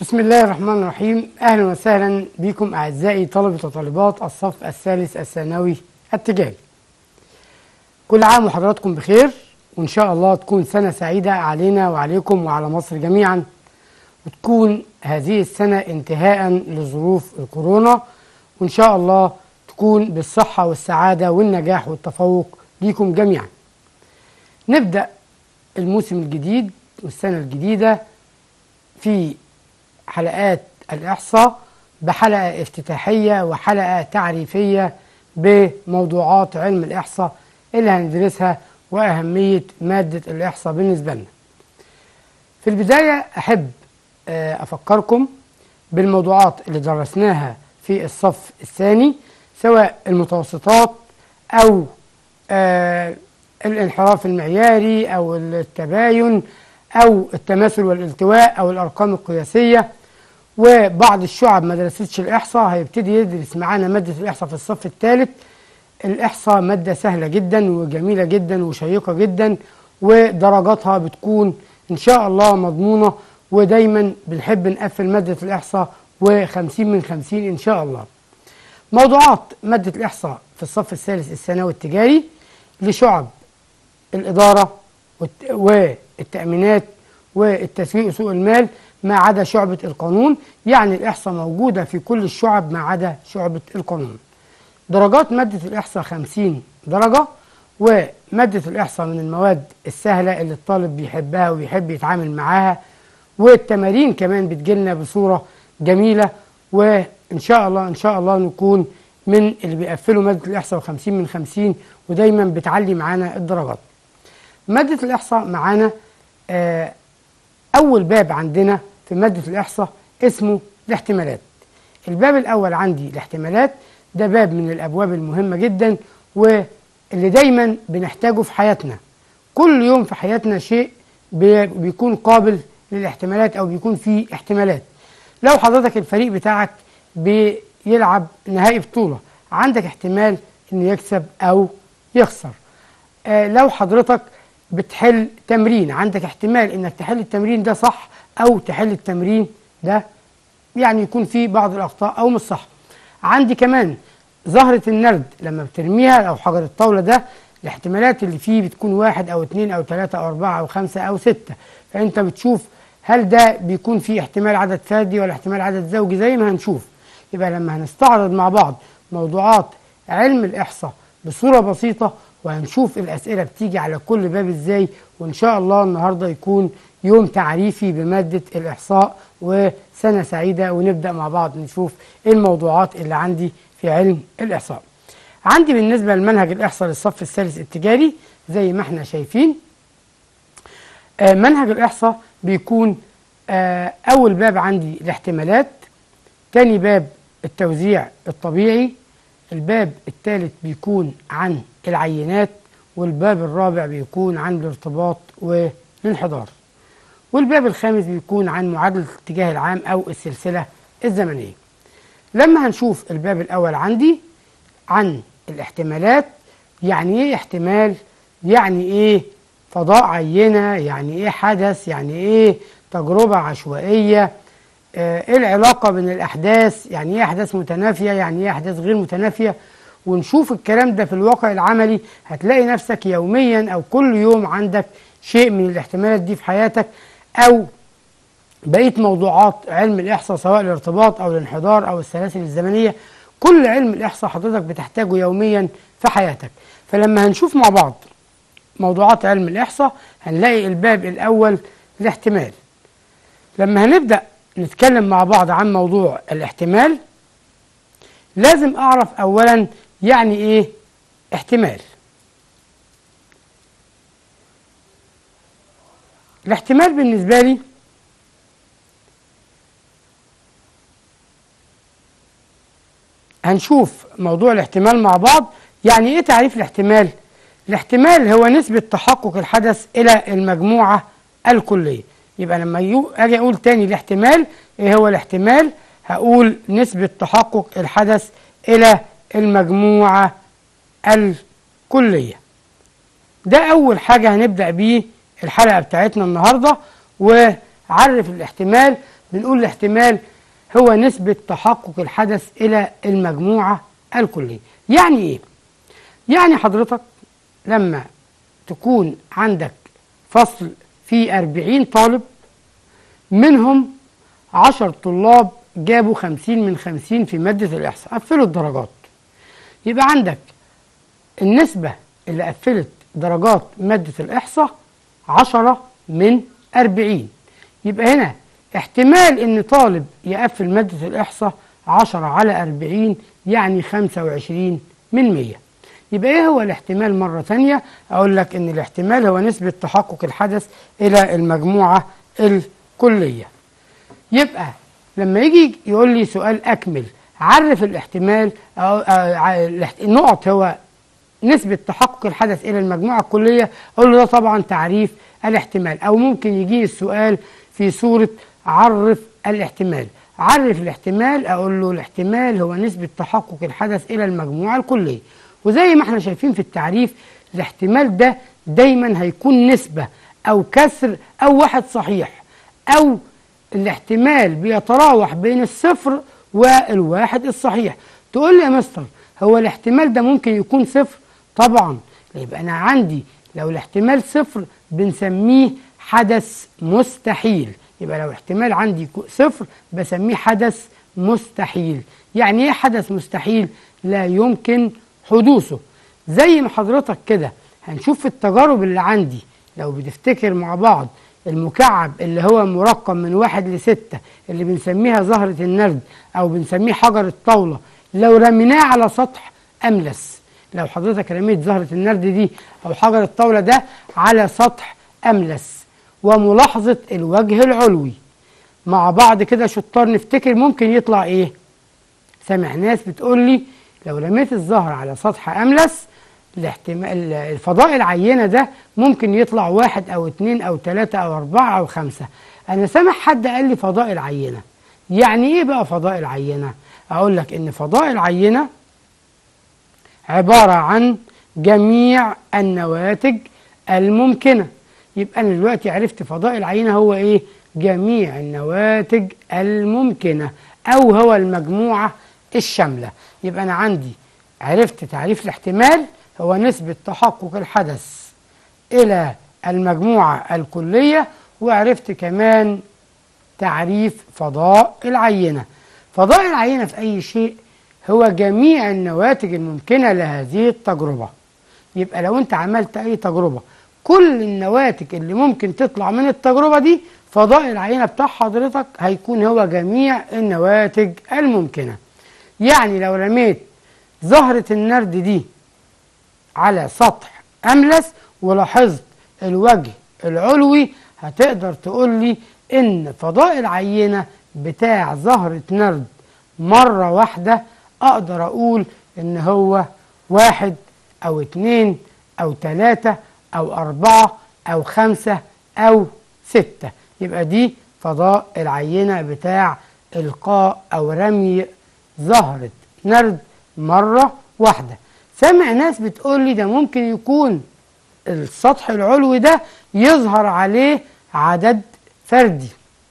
بسم الله الرحمن الرحيم اهلا وسهلا بكم اعزائي طلبه وطالبات الصف الثالث الثانوي التجاري كل عام وحضراتكم بخير وان شاء الله تكون سنه سعيده علينا وعليكم وعلى مصر جميعا وتكون هذه السنه انتهاء لظروف الكورونا وان شاء الله تكون بالصحه والسعاده والنجاح والتفوق ليكم جميعا نبدا الموسم الجديد والسنه الجديده في حلقات الإحصاء بحلقة افتتاحية وحلقة تعريفية بموضوعات علم الإحصاء اللي هندرسها وأهمية مادة الإحصاء بالنسبة لنا في البداية أحب أفكركم بالموضوعات اللي درسناها في الصف الثاني سواء المتوسطات أو الانحراف المعياري أو التباين أو التماثل والالتواء أو الأرقام القياسية وبعض الشعب ما درستش الإحصاء هيبتدي يدرس معانا مادة الإحصاء في الصف الثالث الإحصاء مادة سهلة جدا وجميلة جدا وشيقة جدا ودرجاتها بتكون إن شاء الله مضمونة ودايما بنحب نقفل مادة الإحصاء وخمسين من خمسين إن شاء الله موضوعات مادة الإحصاء في الصف الثالث الثانوي التجاري لشعب الإدارة والتأمينات والتسويق وسوق المال ما عدا شعبة القانون يعني الإحصاء موجودة في كل الشعب ما عدا شعبة القانون درجات مادة الإحصاء 50 درجة ومادة الإحصاء من المواد السهلة اللي الطالب بيحبها ويحب يتعامل معاها والتمارين كمان بتجيلنا بصورة جميلة وإن شاء الله إن شاء الله نكون من اللي بيقفلوا مادة الإحصاء 50 من 50 ودايما بتعلي معانا الدرجات مادة الإحصاء معانا آه أول باب عندنا في مادة الإحصاء اسمه الاحتمالات الباب الأول عندي الاحتمالات ده باب من الأبواب المهمة جدا واللي دايما بنحتاجه في حياتنا كل يوم في حياتنا شيء بيكون قابل للاحتمالات أو بيكون فيه احتمالات لو حضرتك الفريق بتاعك بيلعب نهائي بطولة عندك احتمال انه يكسب أو يخسر آه لو حضرتك بتحل تمرين عندك احتمال انك تحل التمرين ده صح او تحل التمرين ده يعني يكون فيه بعض الاخطاء او مش صح عندي كمان زهرة النرد لما بترميها او حجر الطاولة ده الاحتمالات اللي فيه بتكون واحد او اتنين او تلاتة او اربعة او خمسة او ستة فانت بتشوف هل ده بيكون فيه احتمال عدد فردي ولا احتمال عدد زوجي زي ما هنشوف يبقى لما هنستعرض مع بعض موضوعات علم الاحصاء بصورة بسيطة وهنشوف الأسئلة بتيجي على كل باب إزاي وإن شاء الله النهاردة يكون يوم تعريفي بمادة الإحصاء وسنة سعيدة ونبدأ مع بعض نشوف إيه الموضوعات اللي عندي في علم الإحصاء عندي بالنسبة لمنهج الإحصاء للصف الثالث التجاري زي ما احنا شايفين آه منهج الإحصاء بيكون آه أول باب عندي الاحتمالات تاني باب التوزيع الطبيعي الباب الثالث بيكون عن العينات والباب الرابع بيكون عن الارتباط والانحدار والباب الخامس بيكون عن معادلة الاتجاه العام أو السلسلة الزمنية لما هنشوف الباب الأول عندي عن الاحتمالات يعني إيه احتمال يعني إيه فضاء عينة يعني إيه حدث يعني إيه تجربة عشوائية ايه العلاقه بين الاحداث يعني ايه احداث متنافيه يعني ايه احداث غير متنافيه ونشوف الكلام ده في الواقع العملي هتلاقي نفسك يوميا او كل يوم عندك شيء من الاحتمالات دي في حياتك او بقيه موضوعات علم الاحصاء سواء الارتباط او الانحدار او السلاسل الزمنيه كل علم الاحصاء حضرتك بتحتاجه يوميا في حياتك فلما هنشوف مع بعض موضوعات علم الاحصاء هنلاقي الباب الاول الاحتمال لما هنبدا نتكلم مع بعض عن موضوع الاحتمال لازم اعرف اولا يعني ايه احتمال الاحتمال بالنسبه لي هنشوف موضوع الاحتمال مع بعض يعني ايه تعريف الاحتمال الاحتمال هو نسبة تحقق الحدث الى المجموعة الكلية يبقى لما اجي اقول تاني الاحتمال ايه هو الاحتمال هقول نسبة تحقق الحدث الى المجموعة الكلية ده اول حاجة هنبدأ بيه الحلقة بتاعتنا النهاردة وعرف الاحتمال بنقول الاحتمال هو نسبة تحقق الحدث إلى المجموعة الكلية يعني إيه؟ يعني حضرتك لما تكون عندك فصل فيه 40 طالب منهم 10 طلاب جابوا 50 من 50 في مادة الإحصاء قفلوا الدرجات يبقى عندك النسبة اللي قفلت درجات مادة الإحصاء 10 من 40 يبقى هنا احتمال ان طالب يقفل مادة الإحصاء 10 على 40 يعني 25 من 100 يبقى ايه هو الاحتمال مرة تانية اقول لك ان الاحتمال هو نسبة تحقق الحدث الى المجموعة الكلية يبقى لما يجي يقول لي سؤال اكمل عرف الاحتمال أو أو النقط هو نسبة تحقق الحدث إلى المجموعة الكلية أقول له ده طبعا تعريف الاحتمال أو ممكن يجي السؤال في صورة عرف الاحتمال عرف الاحتمال أقول له الاحتمال هو نسبة تحقق الحدث إلى المجموعة الكلية وزي ما احنا شايفين في التعريف الاحتمال ده دايما هيكون نسبة أو كسر أو واحد صحيح أو الاحتمال بيتراوح بين الصفر والواحد الصحيح تقول لي يا مستر هو الاحتمال ده ممكن يكون صفر طبعا يبقى انا عندي لو الاحتمال صفر بنسميه حدث مستحيل يبقى لو احتمال عندي صفر بسميه حدث مستحيل يعني ايه حدث مستحيل لا يمكن حدوثه زي ما حضرتك كده هنشوف في التجارب اللي عندي لو بتفتكر مع بعض المكعب اللي هو مرقم من واحد لستة اللي بنسميها زهرة النرد أو بنسميه حجر الطاولة لو رميناه على سطح أملس لو حضرتك رميت زهرة النرد دي أو حجر الطاولة ده على سطح أملس وملاحظة الوجه العلوي مع بعض كده شطار نفتكر ممكن يطلع إيه سامع ناس بتقول لي لو رميت الزهر على سطح أملس الاحتمال الفضاء العينة ده ممكن يطلع واحد أو اتنين أو تلاتة أو أربعة أو خمسة أنا سامع حد قال لي فضاء العينة يعني إيه بقى فضاء العينة؟ أقول لك إن فضاء العينة عبارة عن جميع النواتج الممكنة يبقى أنا دلوقتي عرفت فضاء العينة هو إيه؟ جميع النواتج الممكنة أو هو المجموعة الشاملة يبقى أنا عندي عرفت تعريف الاحتمال هو نسبة تحقق الحدث إلى المجموعة الكلية وعرفت كمان تعريف فضاء العينة فضاء العينة في أي شيء هو جميع النواتج الممكنة لهذه التجربة يبقى لو أنت عملت أي تجربة كل النواتج اللي ممكن تطلع من التجربة دي فضاء العينة بتاع حضرتك هيكون هو جميع النواتج الممكنة يعني لو رميت زهرة النرد دي على سطح أملس ولاحظت الوجه العلوي هتقدر تقول لي إن فضاء العينة بتاع زهرة نرد مرة واحدة أقدر أقول إن هو واحد أو اتنين أو تلاتة أو أربعة أو خمسة أو ستة يبقى دي فضاء العينة بتاع إلقاء أو رمي زهرة نرد مرة واحدة سامع ناس بتقول لي ده ممكن يكون السطح العلوي ده يظهر عليه عدد فردي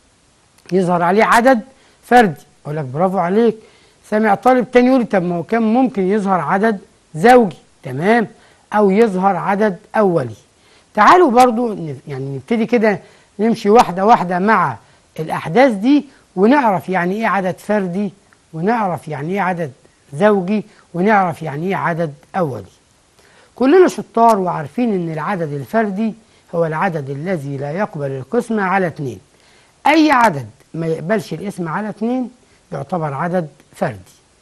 يظهر عليه عدد فردي اقول لك برافو عليك سامع طالب تاني يقول طب ما هو كان ممكن يظهر عدد زوجي تمام او يظهر عدد اولي تعالوا برضو يعني نبتدي كده نمشي واحدة واحدة مع الأحداث دي ونعرف يعني إيه عدد فردي ونعرف يعني إيه عدد زوجي ونعرف يعني إيه عدد أولي كلنا شطار وعارفين إن العدد الفردي هو العدد الذي لا يقبل القسمة على اتنين أي عدد ما يقبلش الاسم على اتنين يعتبر عدد فردي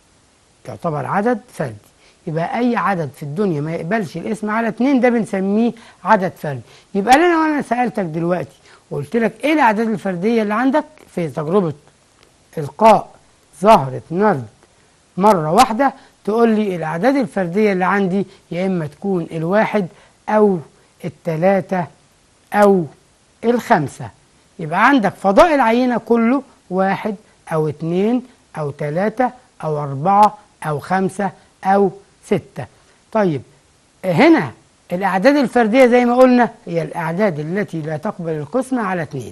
يعتبر عدد فردي يبقى أي عدد في الدنيا ما يقبلش الاسم على اتنين ده بنسميه عدد فردي يبقى أنا وأنا سألتك دلوقتي وقلت لك إيه الأعداد الفردية اللي عندك في تجربة إلقاء زهرة نرد مرة واحدة تقول لي الأعداد الفردية اللي عندي يا إما تكون الواحد أو التلاتة أو الخمسة يبقى عندك فضاء العينة كله واحد أو اتنين أو تلاتة أو أربعة أو خمسة أو ستة طيب هنا الأعداد الفردية زي ما قلنا هي الأعداد التي لا تقبل القسمة على اتنين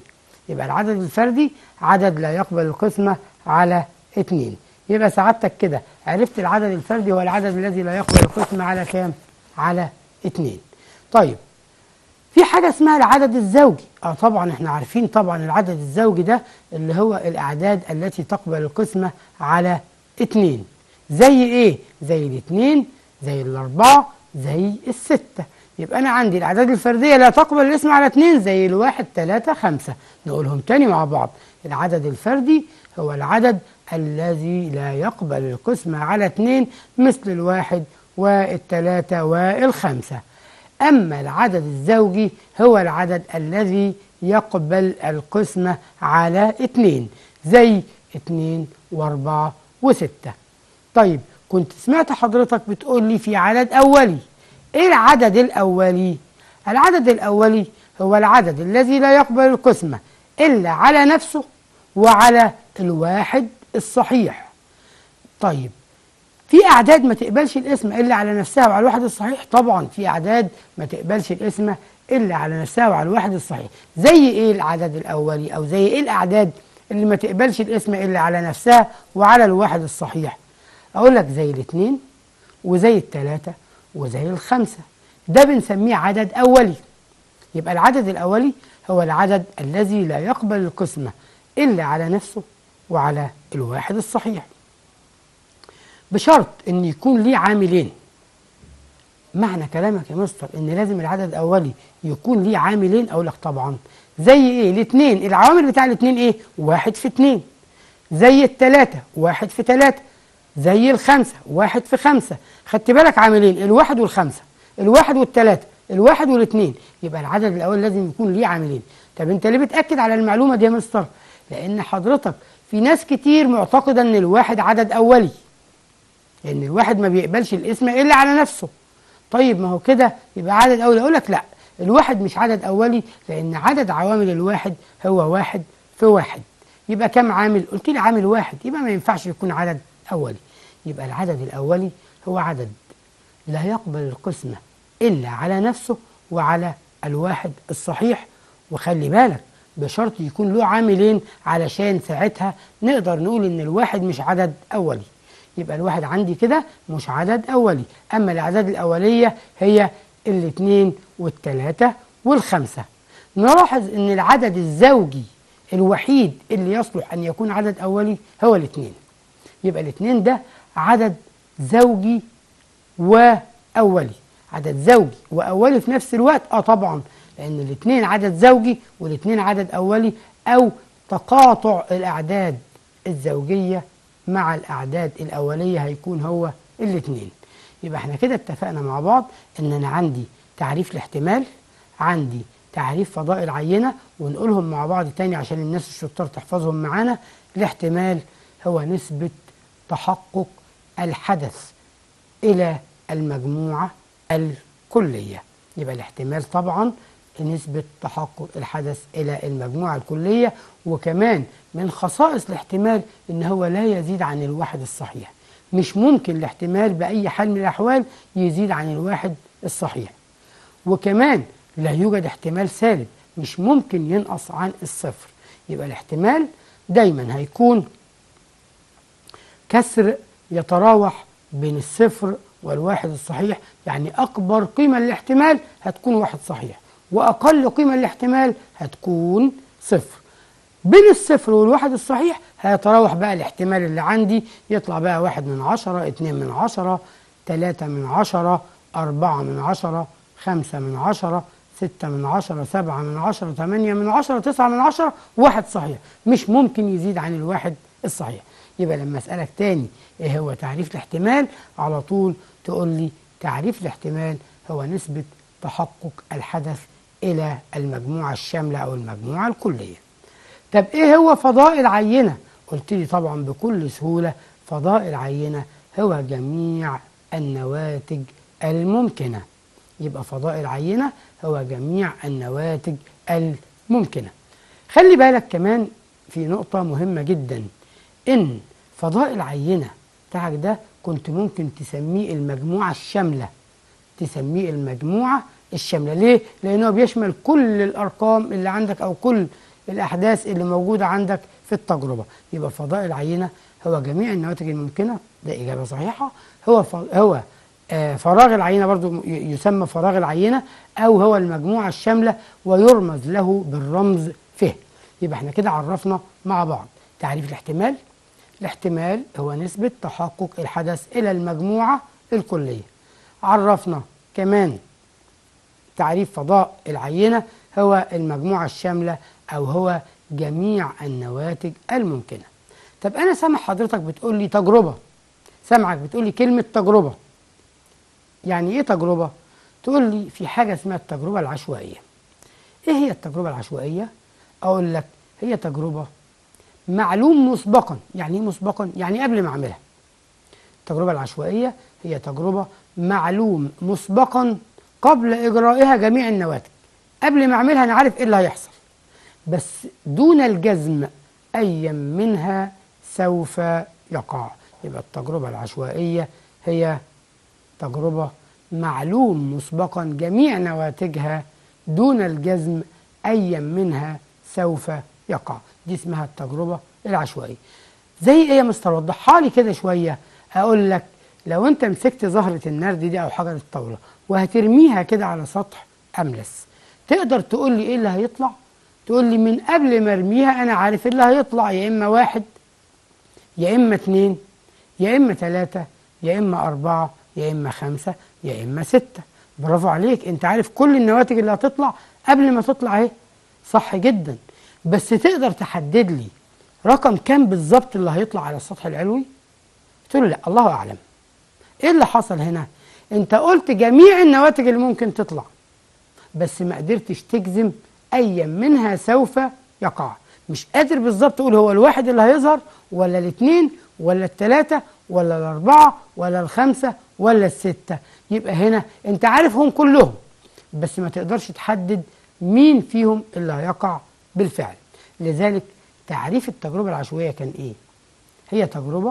يبقى العدد الفردي عدد لا يقبل القسمة على اتنين يبقى سعادتك كده عرفت العدد الفردي هو العدد الذي لا يقبل القسمة على كام؟ على اتنين طيب في حاجة اسمها العدد الزوجي اه طبعا احنا عارفين طبعا العدد الزوجي ده اللي هو الأعداد التي تقبل القسمة على اتنين زي ايه؟ زي الاتنين زي الأربعة زي الستة يبقى أنا عندي الأعداد الفردية لا تقبل الاسم على اتنين زي الواحد تلاتة خمسة نقولهم تاني مع بعض العدد الفردي هو العدد الذي لا يقبل القسمة على اتنين مثل الواحد والتلاتة والخمسة أما العدد الزوجي هو العدد الذي يقبل القسمة على اتنين زي اتنين واربعة وستة طيب كنت سمعت حضرتك بتقول لي في عدد أولي إيه العدد الأولي؟ العدد الأولي هو العدد الذي لا يقبل القسمة إلا على نفسه وعلى الواحد الصحيح طيب في أعداد ما تقبلش الاسم إلا على نفسها وعلى الواحد الصحيح طبعا في أعداد ما تقبلش الاسم إلا على نفسها وعلى الواحد الصحيح زي إيه العدد الأولي أو زي إيه الأعداد اللي ما تقبلش الاسم إلا على نفسها وعلى الواحد الصحيح أقول لك زي الاثنين وزي الثلاثة وزي الخمسة ده بنسميه عدد أولي يبقى العدد الأولي هو العدد الذي لا يقبل القسمة إلا على نفسه وعلى الواحد الصحيح بشرط ان يكون ليه عاملين معنى كلامك يا مستر ان لازم العدد الاولي يكون ليه عاملين اقول لك طبعا زي ايه الاثنين العوامل بتاع الاثنين ايه واحد في اثنين زي الثلاثة واحد في ثلاثة زي الخمسة واحد في خمسة خدت بالك عاملين الواحد والخمسة الواحد والثلاثة الواحد والاثنين يبقى العدد الاول لازم يكون ليه عاملين طب انت ليه بتاكد على المعلومه دي يا مستر لان حضرتك في ناس كتير معتقده ان الواحد عدد اولي لان الواحد ما بيقبلش الاسم الا على نفسه طيب ما هو كده يبقى عدد اولي اقول لك لا الواحد مش عدد اولي لان عدد عوامل الواحد هو واحد في واحد يبقى كم عامل قلت لي عامل واحد يبقى ما ينفعش يكون عدد اولي يبقى العدد الاولي هو عدد لا يقبل القسمه الا على نفسه وعلى الواحد الصحيح وخلي بالك بشرط يكون له عاملين علشان ساعتها نقدر نقول ان الواحد مش عدد اولي يبقى الواحد عندي كده مش عدد أولي أما الأعداد الأولية هي الاثنين والثلاثة والخمسة نلاحظ أن العدد الزوجي الوحيد اللي يصلح أن يكون عدد أولي هو الاثنين يبقى الاثنين ده عدد زوجي وأولي عدد زوجي وأولي في نفس الوقت آه طبعا لأن الاثنين عدد زوجي والاثنين عدد أولي أو تقاطع الأعداد الزوجية مع الأعداد الأولية هيكون هو الاثنين يبقى احنا كده اتفقنا مع بعض ان انا عندي تعريف الاحتمال عندي تعريف فضاء العينة ونقولهم مع بعض تاني عشان الناس الشطار تحفظهم معانا الاحتمال هو نسبة تحقق الحدث إلى المجموعة الكلية يبقى الاحتمال طبعا نسبة تحقق الحدث إلى المجموعة الكلية وكمان من خصائص الاحتمال إن هو لا يزيد عن الواحد الصحيح مش ممكن الاحتمال بأي حال من الأحوال يزيد عن الواحد الصحيح وكمان لا يوجد احتمال سالب مش ممكن ينقص عن الصفر يبقى الاحتمال دايما هيكون كسر يتراوح بين الصفر والواحد الصحيح يعني أكبر قيمة للاحتمال هتكون واحد صحيح وأقل قيمة للاحتمال هتكون صفر بين الصفر والواحد الصحيح هيتراوح بقى الاحتمال اللي عندي يطلع بقى واحد من عشرة اتنين من عشرة تلاتة من عشرة أربعة من عشرة خمسة من عشرة ستة من عشرة سبعة من عشرة تمانية من عشرة تسعة من عشرة واحد صحيح مش ممكن يزيد عن الواحد الصحيح يبقى لما أسألك تاني إيه هو تعريف الاحتمال على طول تقول لي تعريف الاحتمال هو نسبة تحقق الحدث إلى المجموعة الشاملة أو المجموعة الكلية طب إيه هو فضاء العينة؟ قلت لي طبعا بكل سهولة فضاء العينة هو جميع النواتج الممكنة يبقى فضاء العينة هو جميع النواتج الممكنة خلي بالك كمان في نقطة مهمة جدا إن فضاء العينة بتاعك ده كنت ممكن تسميه المجموعة الشاملة تسميه المجموعة الشاملة ليه؟ لأنه بيشمل كل الأرقام اللي عندك أو كل الاحداث اللي موجوده عندك في التجربه يبقى فضاء العينه هو جميع النواتج الممكنه ده اجابه صحيحه هو ف... هو آه فراغ العينه برضو ي- يسمى فراغ العينه او هو المجموعه الشامله ويرمز له بالرمز ف يبقى احنا كده عرفنا مع بعض تعريف الاحتمال الاحتمال هو نسبة تحقق الحدث إلى المجموعة الكلية عرفنا كمان تعريف فضاء العينة هو المجموعة الشاملة أو هو جميع النواتج الممكنة طب أنا سامع حضرتك بتقول لي تجربة سامعك بتقول لي كلمة تجربة يعني إيه تجربة؟ تقول لي في حاجة اسمها التجربة العشوائية إيه هي التجربة العشوائية؟ أقول لك هي تجربة معلوم مسبقا يعني ايه مسبقا يعني قبل ما اعملها التجربه العشوائيه هي تجربه معلوم مسبقا قبل اجرائها جميع النواتج قبل ما اعملها انا عارف ايه اللي هيحصل بس دون الجزم ايا منها سوف يقع يبقى التجربه العشوائيه هي تجربه معلوم مسبقا جميع نواتجها دون الجزم ايا منها سوف يقع دي اسمها التجربه العشوائيه زي ايه يا مستر وضحها لي كده شويه اقول لك لو انت مسكت زهره النرد دي او حجر الطاوله وهترميها كده على سطح املس تقدر تقول لي ايه اللي هيطلع تقول لي من قبل ما ارميها انا عارف ايه اللي هيطلع يا اما واحد يا اما اتنين يا اما تلاته يا اما اربعه يا اما خمسه يا اما سته برافو عليك انت عارف كل النواتج اللي هتطلع قبل ما تطلع اهي صح جدا بس تقدر تحدد لي رقم كام بالظبط اللي هيطلع على السطح العلوي قلت له لا الله اعلم ايه اللي حصل هنا انت قلت جميع النواتج اللي ممكن تطلع بس ما قدرتش تجزم ايا منها سوف يقع مش قادر بالظبط تقول هو الواحد اللي هيظهر ولا الاثنين ولا الثلاثة ولا الأربعة ولا الخمسة ولا الستة يبقى هنا أنت عارفهم كلهم بس ما تقدرش تحدد مين فيهم اللي هيقع بالفعل لذلك تعريف التجربة العشوائية كان إيه؟ هي تجربة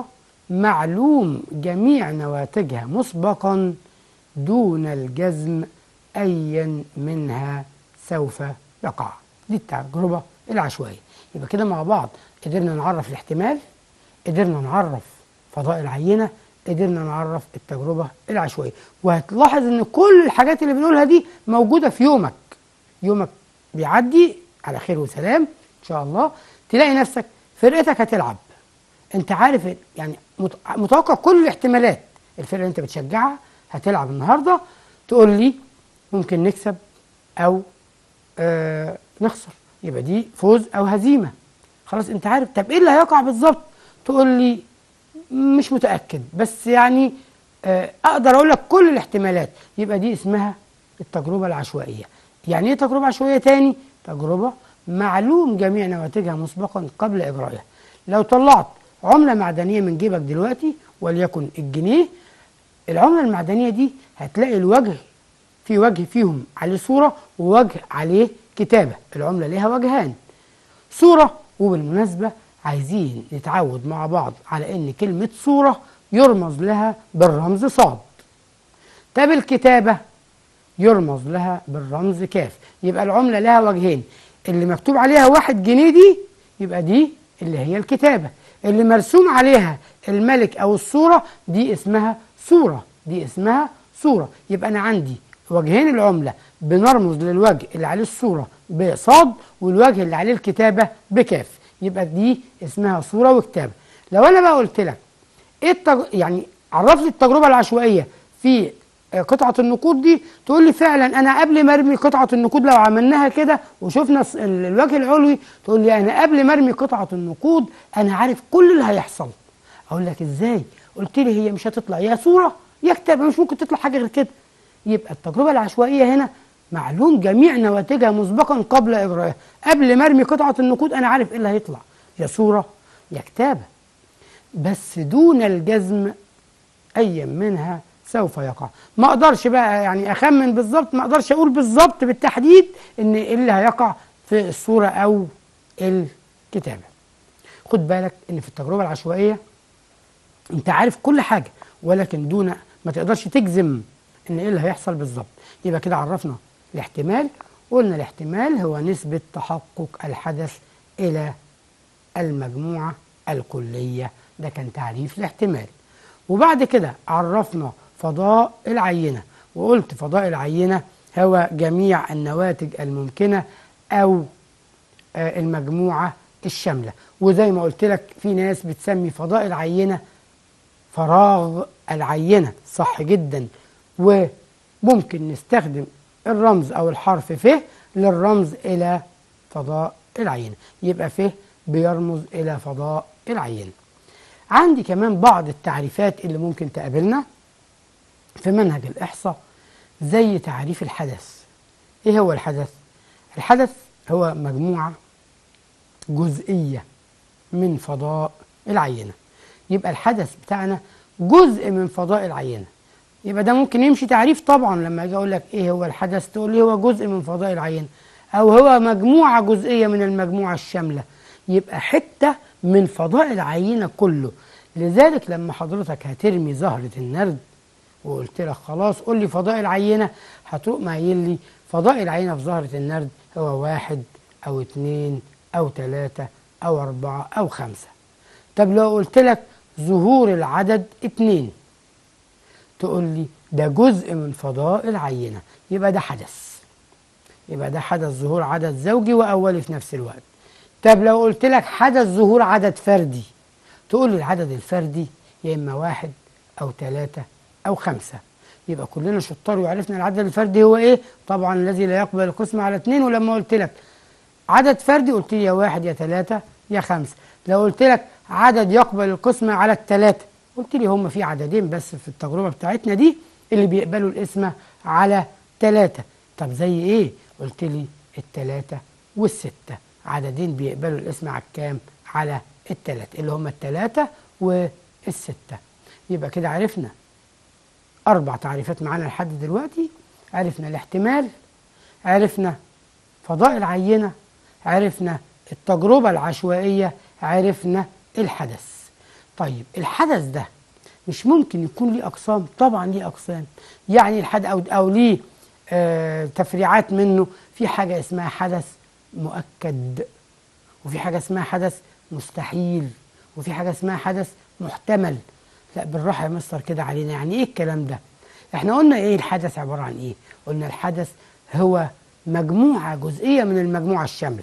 معلوم جميع نواتجها مسبقا دون الجزم أيا منها سوف يقع دي التجربة العشوائية يبقى كده مع بعض قدرنا نعرف الاحتمال قدرنا نعرف فضاء العينة قدرنا نعرف التجربة العشوائية وهتلاحظ ان كل الحاجات اللي بنقولها دي موجودة في يومك يومك بيعدي على خير وسلام ان شاء الله تلاقي نفسك فرقتك هتلعب انت عارف يعني مت- متوقع كل الاحتمالات الفرقه اللي انت بتشجعها هتلعب النهارده تقول لي ممكن نكسب او آه نخسر يبقى دي فوز او هزيمه خلاص انت عارف طب ايه اللي هيقع بالظبط تقول لي مش متاكد بس يعني آه اقدر اقول لك كل الاحتمالات يبقى دي اسمها التجربه العشوائيه يعني ايه تجربه عشوائيه تاني تجربه معلوم جميع نواتجها مسبقا قبل اجرائها لو طلعت عمله معدنيه من جيبك دلوقتي وليكن الجنيه العمله المعدنيه دي هتلاقي الوجه في وجه فيهم عليه صوره ووجه عليه كتابه العمله ليها وجهان صوره وبالمناسبه عايزين نتعود مع بعض على ان كلمه صوره يرمز لها بالرمز صاد طب الكتابه يرمز لها بالرمز كاف يبقى العمله لها وجهين اللي مكتوب عليها واحد جنيه دي يبقى دي اللي هي الكتابه اللي مرسوم عليها الملك او الصوره دي اسمها صوره دي اسمها صوره يبقى انا عندي وجهين العمله بنرمز للوجه اللي عليه الصوره بصاد والوجه اللي عليه الكتابه بكاف يبقى دي اسمها صوره وكتابه لو انا بقى قلت لك ايه التج... يعني عرف لي التجربه العشوائيه في آه، قطعه النقود دي تقول لي فعلا انا قبل ما ارمي قطعه النقود لو عملناها كده وشفنا الس- ال- الوجه العلوي تقول لي انا قبل ما ارمي قطعه النقود انا عارف كل اللي هيحصل اقول لك ازاي قلت لي هي مش هتطلع يا صوره يا كتابه مش ممكن تطلع حاجه غير كده يبقى التجربه العشوائيه هنا معلوم جميع نواتجها مسبقا قبل اجرائها قبل ما ارمي قطعه النقود انا عارف ايه اللي هيطلع يا صوره يا كتابه بس دون الجزم ايا منها سوف يقع ما اقدرش بقى يعني اخمن بالظبط ما اقدرش اقول بالظبط بالتحديد ان إيه اللي هيقع في الصوره او الكتابه خد بالك ان في التجربه العشوائيه انت عارف كل حاجه ولكن دون ما تقدرش تجزم ان ايه اللي هيحصل بالظبط يبقى كده عرفنا الاحتمال قلنا الاحتمال هو نسبة تحقق الحدث إلى المجموعة الكلية ده كان تعريف الاحتمال وبعد كده عرفنا فضاء العينة وقلت فضاء العينة هو جميع النواتج الممكنة أو آه، المجموعة الشاملة وزي ما قلت لك في ناس بتسمي فضاء العينة فراغ العينة صح جدا وممكن نستخدم الرمز أو الحرف ف للرمز إلى فضاء العينة يبقى ف بيرمز إلى فضاء العينة عندي كمان بعض التعريفات اللي ممكن تقابلنا في منهج الإحصاء زي تعريف الحدث إيه هو الحدث؟ الحدث هو مجموعة جزئية من فضاء العينة يبقى الحدث بتاعنا جزء من فضاء العينة يبقى ده ممكن يمشي تعريف طبعا لما اجي اقول لك ايه هو الحدث تقول لي هو جزء من فضاء العينة او هو مجموعة جزئية من المجموعة الشاملة يبقى حتة من فضاء العينة كله لذلك لما حضرتك هترمي زهرة النرد وقلت لك خلاص قول لي فضاء العينة هتروح مايل لي فضاء العينة في زهرة النرد هو واحد أو اتنين أو تلاتة أو أربعة أو خمسة طب لو قلت لك ظهور العدد اتنين تقول لي ده جزء من فضاء العينة يبقى ده حدث يبقى ده حدث ظهور عدد زوجي وأولي في نفس الوقت طب لو قلت لك حدث ظهور عدد فردي تقول لي العدد الفردي يا إما واحد أو ثلاثة أو خمسة يبقى كلنا شطار وعرفنا العدد الفردي هو إيه طبعا الذي لا يقبل القسمة على اثنين ولما قلت لك عدد فردي قلت لي يا واحد يا ثلاثة يا خمسة لو قلت لك عدد يقبل القسمة على الثلاثة قلت لي هم في عددين بس في التجربة بتاعتنا دي اللي بيقبلوا القسمة على ثلاثة طب زي ايه قلت لي الثلاثة والستة عددين بيقبلوا القسمة على الكام على الثلاثة اللي هم الثلاثة والستة يبقى كده عرفنا أربع تعريفات معانا لحد دلوقتي عرفنا الاحتمال عرفنا فضاء العينة عرفنا التجربة العشوائية عرفنا الحدث طيب الحدث ده مش ممكن يكون ليه أقسام طبعا ليه أقسام يعني الحدث أو, أو ليه آه تفريعات منه في حاجة اسمها حدث مؤكد وفي حاجة اسمها حدث مستحيل وفي حاجة اسمها حدث محتمل لا بالراحة يا مستر كده علينا يعني ايه الكلام ده احنا قلنا ايه الحدث عبارة عن ايه قلنا الحدث هو مجموعة جزئية من المجموعة الشاملة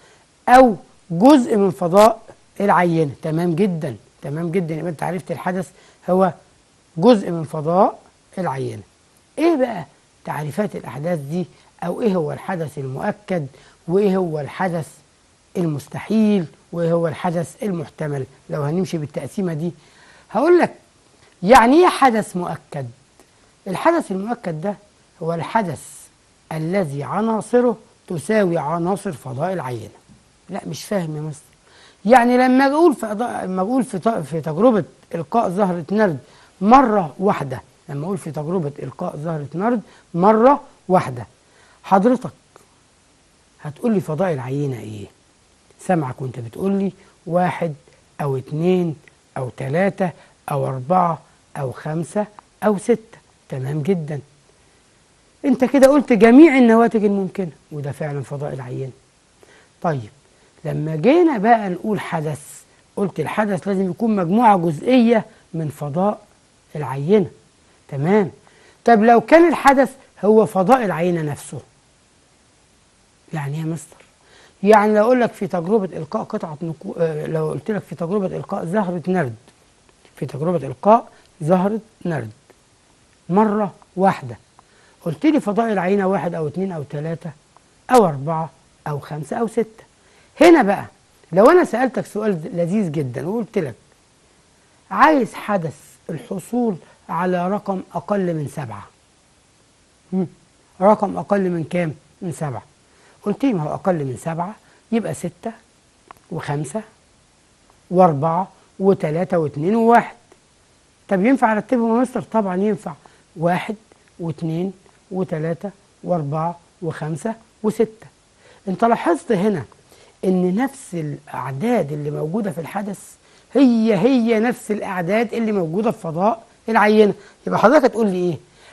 او جزء من فضاء العينة تمام جدا تمام جدا يبقى انت عرفت الحدث هو جزء من فضاء العينة ايه بقى تعريفات الاحداث دي او ايه هو الحدث المؤكد وايه هو الحدث المستحيل وايه هو الحدث المحتمل لو هنمشي بالتقسيمة دي هقول لك يعني ايه حدث مؤكد الحدث المؤكد ده هو الحدث الذي عناصره تساوي عناصر فضاء العينة لا مش فاهم يا مستر يعني لما اقول في لما اقول في في تجربه القاء زهره نرد مره واحده لما اقول في تجربه القاء زهره نرد مره واحده حضرتك هتقول لي فضاء العينه ايه سامعك وانت بتقول لي واحد او اتنين او تلاته او اربعه او خمسه او سته تمام جدا انت كده قلت جميع النواتج الممكنه وده فعلا فضاء العينه طيب لما جينا بقى نقول حدث قلت الحدث لازم يكون مجموعة جزئية من فضاء العينة تمام طب لو كان الحدث هو فضاء العينة نفسه يعني ايه يا مستر يعني لو اقول لك في تجربة إلقاء قطعة نقو... آه لو قلت لك في تجربة إلقاء زهرة نرد في تجربة إلقاء زهرة نرد مرة واحدة قلت لي فضاء العينة واحد أو اتنين أو تلاتة أو أربعة أو خمسة أو ستة هنا بقى لو أنا سألتك سؤال لذيذ جدا وقلت لك عايز حدث الحصول على رقم أقل من سبعة مم. رقم أقل من كام؟ من سبعة قلت لي ما هو أقل من سبعة يبقى ستة وخمسة وأربعة وتلاتة واثنين وواحد طب ينفع أرتبهم يا مستر؟ طبعا ينفع واحد واثنين وثلاثة وأربعة وخمسة وستة أنت لاحظت هنا ان نفس الاعداد اللي موجوده في الحدث هي هي نفس الاعداد اللي موجوده في فضاء العينه يبقى حضرتك هتقول لي ايه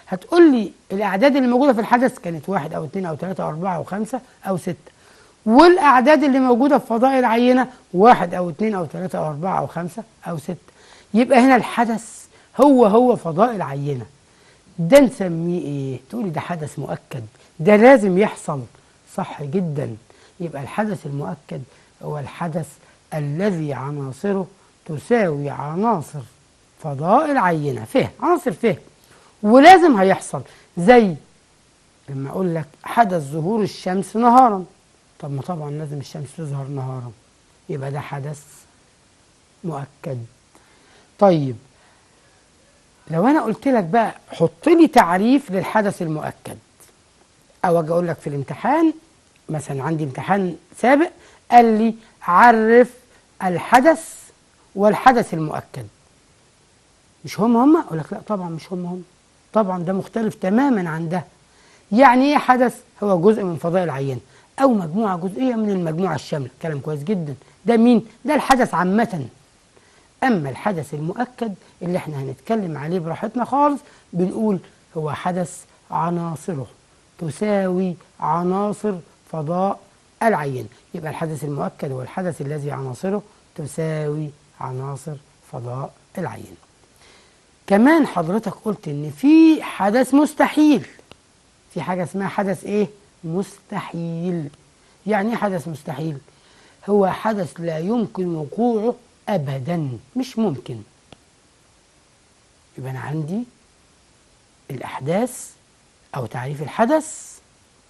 هتقول لي الاعداد اللي موجوده في الحدث كانت واحد او اثنين او ثلاثه او اربعه او خمسه او سته والاعداد اللي موجوده في فضاء العينه واحد او اثنين او ثلاثه او اربعه او خمسه او سته يبقى هنا الحدث هو هو فضاء العينه ده نسميه ايه تقولي ده حدث مؤكد ده لازم يحصل صح جدا يبقى الحدث المؤكد هو الحدث الذي عناصره تساوي عناصر فضاء العينة فيه عناصر فيه ولازم هيحصل زي لما اقول لك حدث ظهور الشمس نهارا طب ما طبعا لازم الشمس تظهر نهارا يبقى ده حدث مؤكد طيب لو انا قلت لك بقى حط لي تعريف للحدث المؤكد او اجي اقول لك في الامتحان مثلا عندي امتحان سابق قال لي عرف الحدث والحدث المؤكد مش هم هم اقول لك لا طبعا مش هم هم طبعا ده مختلف تماما عن ده يعني ايه حدث هو جزء من فضاء العينه او مجموعه جزئيه من المجموعه الشامله كلام كويس جدا ده مين ده الحدث عامه اما الحدث المؤكد اللي احنا هنتكلم عليه براحتنا خالص بنقول هو حدث عناصره تساوي عناصر فضاء العينه يبقى الحدث المؤكد هو الحدث الذي عناصره تساوي عناصر فضاء العينه كمان حضرتك قلت ان في حدث مستحيل في حاجه اسمها حدث ايه مستحيل يعني ايه حدث مستحيل هو حدث لا يمكن وقوعه ابدا مش ممكن يبقى انا عندي الاحداث او تعريف الحدث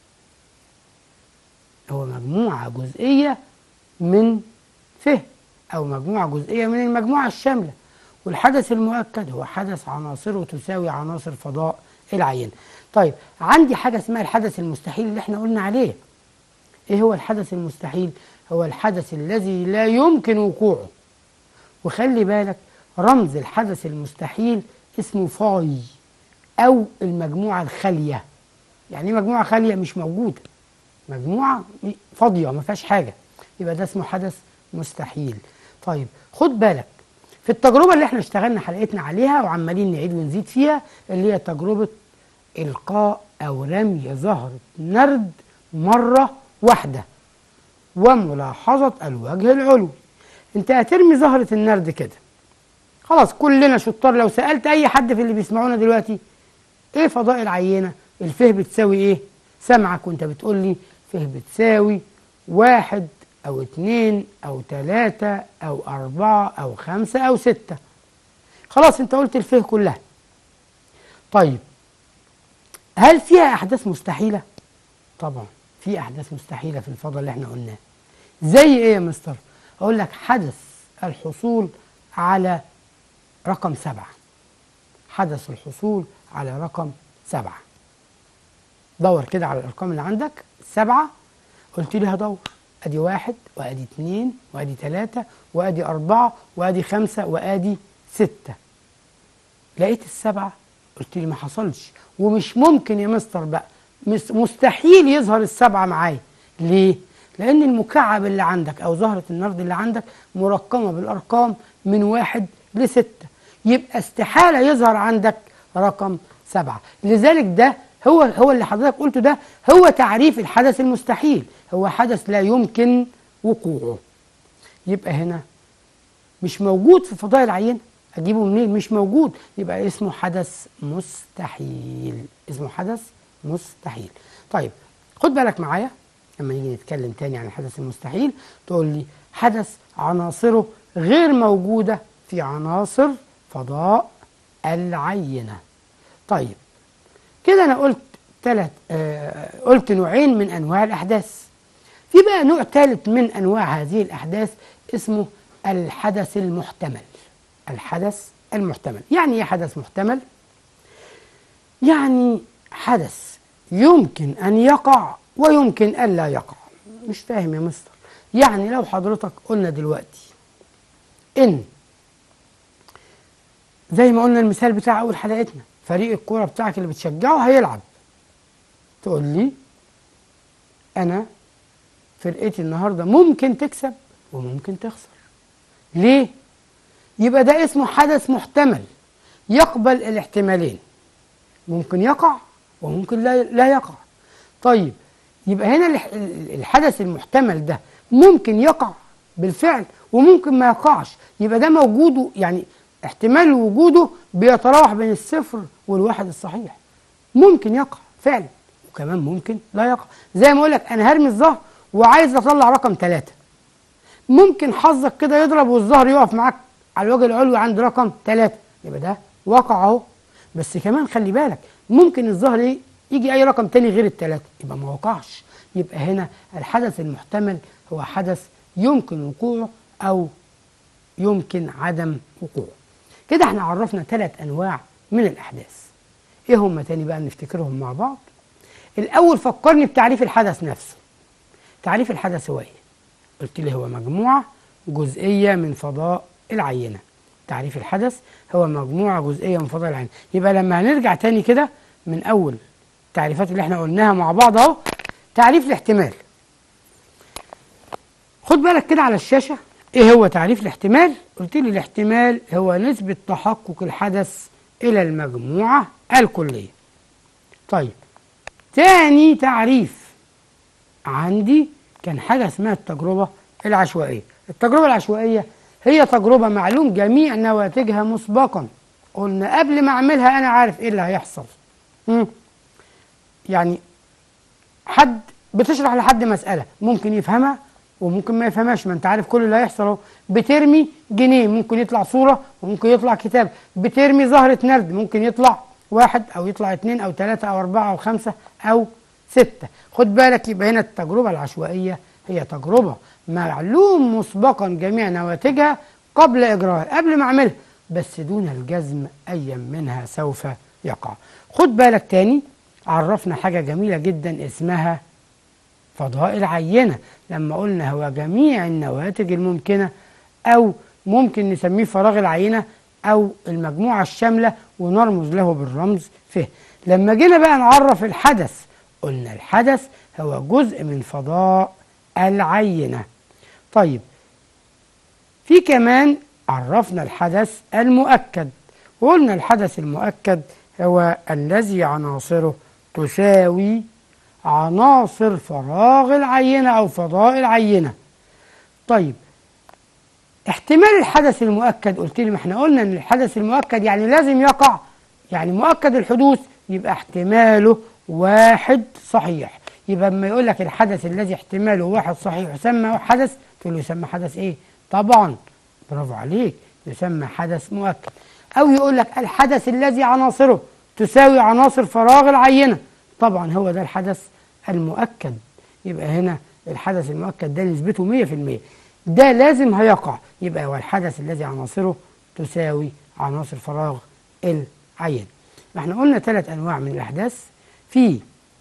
هو مجموعه جزئيه من فهم او مجموعه جزئيه من المجموعه الشامله والحدث المؤكد هو حدث عناصره تساوي عناصر فضاء العينة طيب عندي حاجة اسمها الحدث المستحيل اللي احنا قلنا عليه ايه هو الحدث المستحيل هو الحدث الذي لا يمكن وقوعه وخلي بالك رمز الحدث المستحيل اسمه فاي او المجموعة الخالية يعني ايه مجموعة خالية مش موجودة مجموعة فاضية ما فيهاش حاجة يبقى ده اسمه حدث مستحيل طيب خد بالك في التجربة اللي احنا اشتغلنا حلقتنا عليها وعمالين نعيد ونزيد فيها اللي هي تجربة إلقاء أو رمي زهرة نرد مرة واحدة وملاحظة الوجه العلوي انت هترمي زهرة النرد كده خلاص كلنا شطار لو سألت أي حد في اللي بيسمعونا دلوقتي ايه فضاء العينة الفه بتساوي ايه سمعك وانت بتقول لي فه بتساوي واحد أو اتنين أو تلاتة أو أربعة أو خمسة أو ستة خلاص أنت قلت الفه كلها طيب هل فيها أحداث مستحيلة؟ طبعا في أحداث مستحيلة في الفضاء اللي احنا قلناه زي إيه يا مستر؟ أقول لك حدث الحصول على رقم سبعة حدث الحصول على رقم سبعة دور كده على الأرقام اللي عندك سبعة قلت لي هدور ادي واحد وادي اتنين وادي تلاتة وادي اربعة وادي خمسة وادي ستة لقيت السبعة قلت لي ما حصلش ومش ممكن يا مستر بقى مستحيل يظهر السبعة معايا ليه؟ لأن المكعب اللي عندك أو زهرة النرد اللي عندك مرقمة بالأرقام من واحد لستة يبقى استحالة يظهر عندك رقم سبعة لذلك ده هو هو اللي حضرتك قلته ده هو تعريف الحدث المستحيل هو حدث لا يمكن وقوعه يبقى هنا مش موجود في فضاء العينة اجيبه منين مش موجود يبقى اسمه حدث مستحيل اسمه حدث مستحيل طيب خد بالك معايا لما نيجي نتكلم تاني عن الحدث المستحيل تقول لي حدث عناصره غير موجودة في عناصر فضاء العينة طيب كده انا قلت ثلاث آه قلت نوعين من انواع الاحداث في بقى نوع ثالث من انواع هذه الاحداث اسمه الحدث المحتمل الحدث المحتمل يعني ايه حدث محتمل يعني حدث يمكن ان يقع ويمكن الا يقع مش فاهم يا مستر يعني لو حضرتك قلنا دلوقتي ان زي ما قلنا المثال بتاع اول حلقتنا فريق الكوره بتاعك اللي بتشجعه هيلعب تقول لي انا فرقتي النهارده ممكن تكسب وممكن تخسر ليه يبقى ده اسمه حدث محتمل يقبل الاحتمالين ممكن يقع وممكن لا لا يقع طيب يبقى هنا الح- الحدث المحتمل ده ممكن يقع بالفعل وممكن ما يقعش يبقى ده موجوده يعني احتمال وجوده بيتراوح بين الصفر والواحد الصحيح ممكن يقع فعلا وكمان ممكن لا يقع زي ما اقول لك انا هرمي الظهر وعايز اطلع رقم ثلاثة ممكن حظك كده يضرب والظهر يقف معاك على الوجه العلوي عند رقم ثلاثة يبقى ده وقع اهو بس كمان خلي بالك ممكن الظهر ايه يجي اي رقم تاني غير الثلاثة يبقى ما وقعش يبقى هنا الحدث المحتمل هو حدث يمكن وقوعه او يمكن عدم وقوعه كده احنا عرفنا ثلاث انواع من الاحداث ايه هم تاني بقى نفتكرهم مع بعض الاول فكرني بتعريف الحدث نفسه تعريف الحدث هو ايه قلت لي هو مجموعه جزئيه من فضاء العينه تعريف الحدث هو مجموعه جزئيه من فضاء العينه يبقى لما هنرجع تاني كده من اول التعريفات اللي احنا قلناها مع بعض اهو تعريف الاحتمال خد بالك كده على الشاشة ايه هو تعريف الاحتمال قلت لي الاحتمال هو نسبة تحقق الحدث الى المجموعة الكلية طيب تاني تعريف عندي كان حاجة اسمها التجربة العشوائية التجربة العشوائية هي تجربة معلوم جميع نواتجها مسبقا قلنا قبل ما اعملها انا عارف ايه اللي هيحصل مم. يعني حد بتشرح لحد مسألة ممكن يفهمها وممكن ما يفهمهاش ما انت عارف كل اللي هيحصل اهو بترمي جنيه ممكن يطلع صورة وممكن يطلع كتاب بترمي زهرة نرد ممكن يطلع واحد او يطلع اتنين او تلاتة او اربعة او خمسة او ستة خد بالك يبقى هنا التجربة العشوائية هي تجربة معلوم مسبقا جميع نواتجها قبل اجرائها قبل ما اعملها بس دون الجزم ايا منها سوف يقع خد بالك تاني عرفنا حاجة جميلة جدا اسمها فضاء العينة لما قلنا هو جميع النواتج الممكنة أو ممكن نسميه فراغ العينة أو المجموعة الشاملة ونرمز له بالرمز ف لما جينا بقى نعرف الحدث قلنا الحدث هو جزء من فضاء العينة طيب في كمان عرفنا الحدث المؤكد وقلنا الحدث المؤكد هو الذي عناصره تساوي عناصر فراغ العينة أو فضاء العينة طيب احتمال الحدث المؤكد قلت لي ما احنا قلنا ان الحدث المؤكد يعني لازم يقع يعني مؤكد الحدوث يبقى احتماله واحد صحيح يبقى لما يقول لك الحدث الذي احتماله واحد صحيح يسمى حدث تقول له يسمى حدث ايه طبعا برافو عليك يسمى حدث مؤكد او يقول لك الحدث الذي عناصره تساوي عناصر فراغ العينه طبعا هو ده الحدث المؤكد يبقى هنا الحدث المؤكد ده نسبته 100% ده لازم هيقع يبقى هو الحدث الذي عناصره تساوي عناصر فراغ العينه احنا قلنا ثلاث انواع من الاحداث في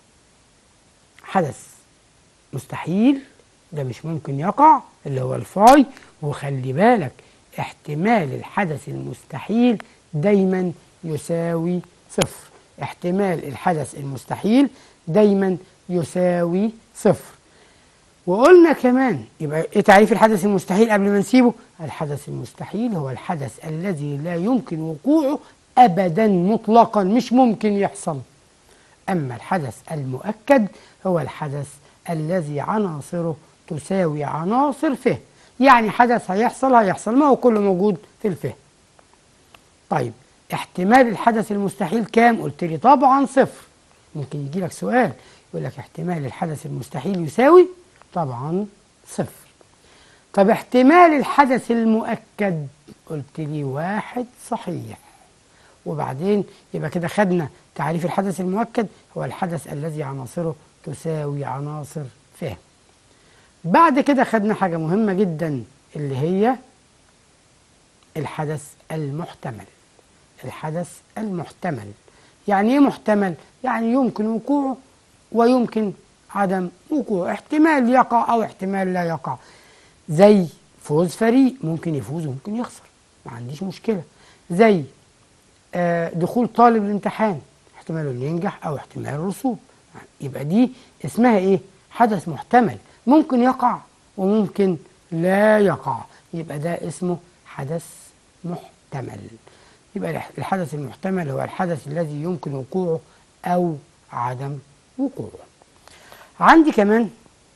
حدث مستحيل ده مش ممكن يقع اللي هو الفاي وخلي بالك احتمال الحدث المستحيل دايما يساوي صفر احتمال الحدث المستحيل دايما يساوي صفر وقلنا كمان يبقى ايه تعريف الحدث المستحيل قبل ما نسيبه الحدث المستحيل هو الحدث الذي لا يمكن وقوعه ابدا مطلقا مش ممكن يحصل اما الحدث المؤكد هو الحدث الذي عناصره تساوي عناصر فه يعني حدث هيحصل هيحصل ما هو كله موجود في الفهم طيب احتمال الحدث المستحيل كام قلت لي طبعا صفر ممكن يجي لك سؤال يقول لك احتمال الحدث المستحيل يساوي طبعا صفر طب احتمال الحدث المؤكد قلت لي واحد صحيح وبعدين يبقى كده خدنا تعريف الحدث المؤكد هو الحدث الذي عناصره تساوي عناصر فهم بعد كده خدنا حاجة مهمة جدا اللي هي الحدث المحتمل الحدث المحتمل يعني ايه محتمل يعني يمكن وقوعه ويمكن عدم وقوعه احتمال يقع او احتمال لا يقع زي فوز فريق ممكن يفوز وممكن يخسر ما عنديش مشكلة زي آه دخول طالب الامتحان احتمال انه ينجح او احتمال الرسوب يبقى دي اسمها ايه حدث محتمل ممكن يقع وممكن لا يقع يبقى ده اسمه حدث محتمل يبقى الحدث المحتمل هو الحدث الذي يمكن وقوعه أو عدم وقوعه عندي كمان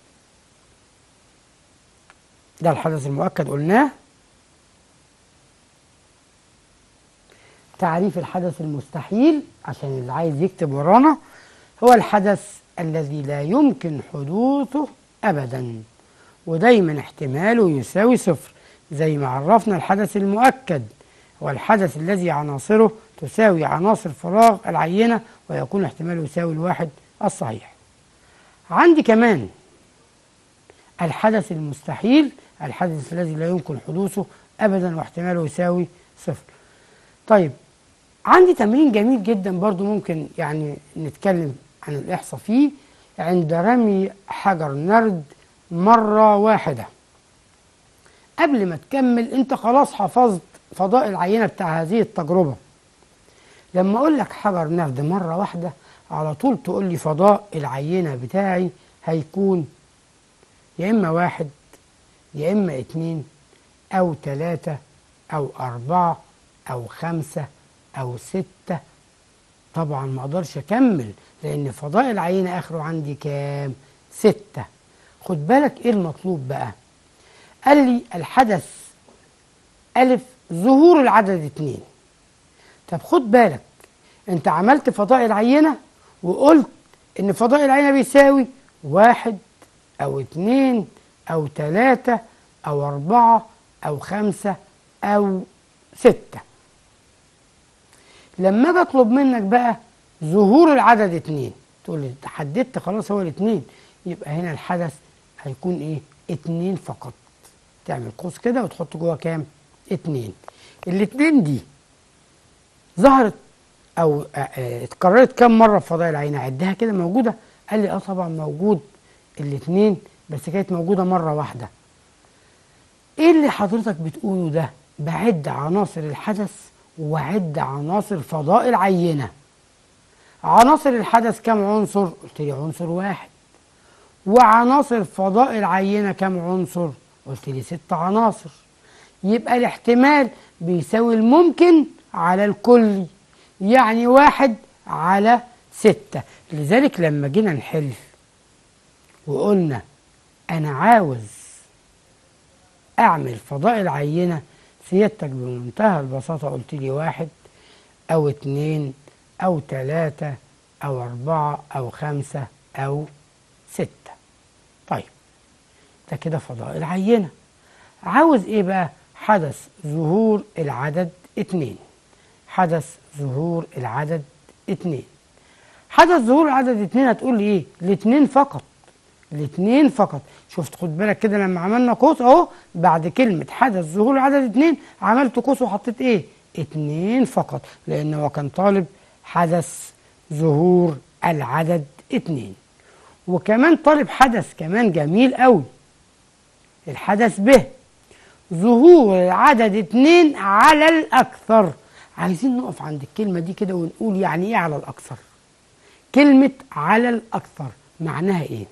ده الحدث المؤكد قلناه تعريف الحدث المستحيل عشان اللي عايز يكتب ورانا هو الحدث الذي لا يمكن حدوثه أبدا ودايما احتماله يساوي صفر زي ما عرفنا الحدث المؤكد هو الحدث الذي عناصره تساوي عناصر فراغ العينة ويكون احتماله يساوي الواحد الصحيح عندي كمان الحدث المستحيل الحدث الذي لا يمكن حدوثه أبدا واحتماله يساوي صفر طيب عندي تمرين جميل جدا برضو ممكن يعني نتكلم عن الإحصاء فيه عند رمي حجر نرد مرة واحدة قبل ما تكمل انت خلاص حفظت فضاء العينة بتاع هذه التجربة لما اقول لك حجر نرد مرة واحدة على طول تقول لي فضاء العينة بتاعي هيكون يا اما واحد يا اما اتنين او تلاتة او اربعة او خمسة او ستة طبعا ما اقدرش اكمل لان فضاء العينة اخره عندي كام ستة خد بالك ايه المطلوب بقى قال لي الحدث ألف ظهور العدد اتنين طب خد بالك انت عملت فضاء العينة وقلت ان فضاء العينة بيساوي واحد او اتنين او تلاتة او اربعة او خمسة او ستة لما اجي اطلب منك بقى ظهور العدد اتنين تقول لي حددت خلاص هو الاتنين يبقى هنا الحدث هيكون ايه اتنين فقط تعمل قوس كده وتحط جوه كام اتنين الاتنين دي ظهرت او اتكررت كام مره في فضاء العين عدها كده موجوده قال لي اه طبعا موجود الاتنين بس كانت موجوده مره واحده ايه اللي حضرتك بتقوله ده بعد عناصر الحدث وعد عناصر فضاء العينه عناصر الحدث كم عنصر قلت لي عنصر واحد وعناصر فضاء العينه كم عنصر قلت لي ست عناصر يبقى الاحتمال بيساوي الممكن على الكلي يعني واحد على ستة لذلك لما جينا نحل وقلنا أنا عاوز أعمل فضاء العينة سيادتك بمنتهى البساطة قلت لي واحد أو اتنين أو تلاتة أو أربعة أو خمسة أو ستة طيب ده كده فضاء العينة عاوز ايه بقى حدث ظهور العدد اتنين حدث ظهور العدد اتنين حدث ظهور العدد اتنين هتقول لي ايه الاتنين فقط الاتنين فقط شفت خد بالك كده لما عملنا قوس اهو بعد كلمة حدث ظهور العدد اتنين عملت قوس وحطيت ايه اتنين فقط لان هو كان طالب حدث ظهور العدد اتنين وكمان طالب حدث كمان جميل قوي الحدث به ظهور العدد اتنين على الأكثر عايزين نقف عند الكلمة دي كده ونقول يعني ايه على الأكثر كلمة على الأكثر معناها ايه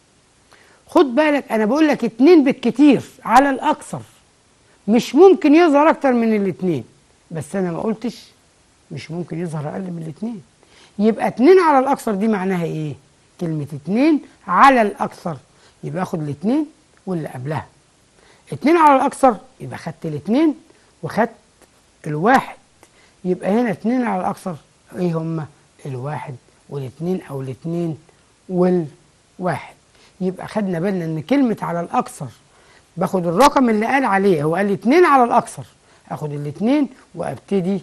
خد بالك أنا بقول لك اتنين بالكتير على الأكثر مش ممكن يظهر أكتر من الاتنين بس أنا ما قلتش مش ممكن يظهر أقل من الاتنين يبقى اتنين على الأكثر دي معناها ايه كلمة اتنين على الأكثر يبقى اخد الاتنين واللي قبلها اتنين على الأكثر يبقى خدت الاتنين وخدت الواحد يبقى هنا اتنين على الأكثر ايه هما الواحد والاتنين أو الاتنين والواحد يبقى خدنا بالنا ان كلمة على الأكثر باخد الرقم اللي قال عليه هو قال اتنين على الأكثر اخد الاتنين وابتدي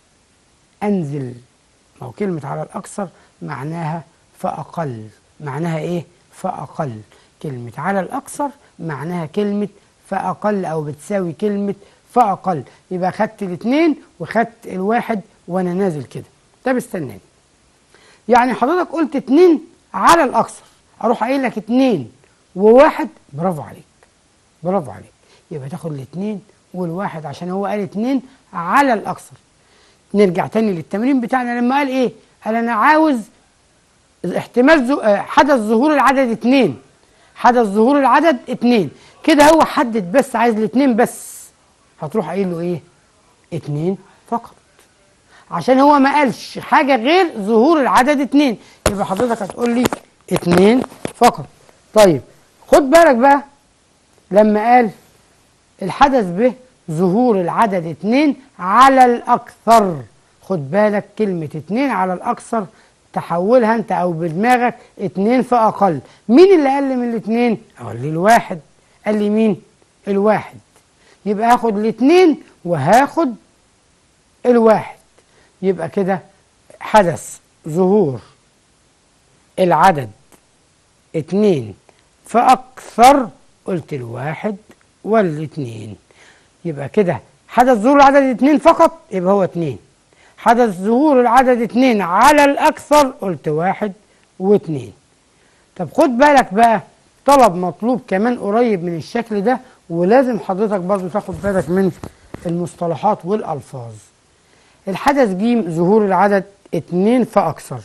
انزل ما هو كلمة على الأكثر معناها فأقل معناها ايه فأقل كلمة على الأكثر معناها كلمة فأقل أو بتساوي كلمة فأقل يبقى خدت الاثنين وخدت الواحد وأنا نازل كده طب استناني يعني حضرتك قلت اتنين على الأكثر أروح قايل لك اتنين وواحد برافو عليك برافو عليك يبقى تاخد الاتنين والواحد عشان هو قال اتنين على الأكثر نرجع تاني للتمرين بتاعنا لما قال ايه قال انا عاوز احتمال زو... حدث ظهور العدد اتنين حدث ظهور العدد اتنين كده هو حدد بس عايز الاتنين بس هتروح قايل له ايه اتنين فقط عشان هو ما قالش حاجة غير ظهور العدد اتنين يبقى حضرتك هتقول لي اتنين فقط طيب خد بالك بقى لما قال الحدث به ظهور العدد اتنين على الأكثر خد بالك كلمة اتنين على الأكثر تحولها انت او بدماغك اتنين فأقل مين اللي قل من الاتنين؟ قال لي الواحد قال لي مين؟ الواحد يبقى هاخد الاتنين وهاخد الواحد يبقى كده حدث ظهور العدد اتنين فأكثر قلت الواحد والاتنين يبقى كده حدث ظهور العدد اتنين فقط يبقى هو اتنين حدث ظهور العدد اتنين على الأكثر قلت واحد واتنين طب خد بالك بقى طلب مطلوب كمان قريب من الشكل ده ولازم حضرتك برضو تاخد بالك من المصطلحات والألفاظ الحدث جيم ظهور العدد اتنين فأكثر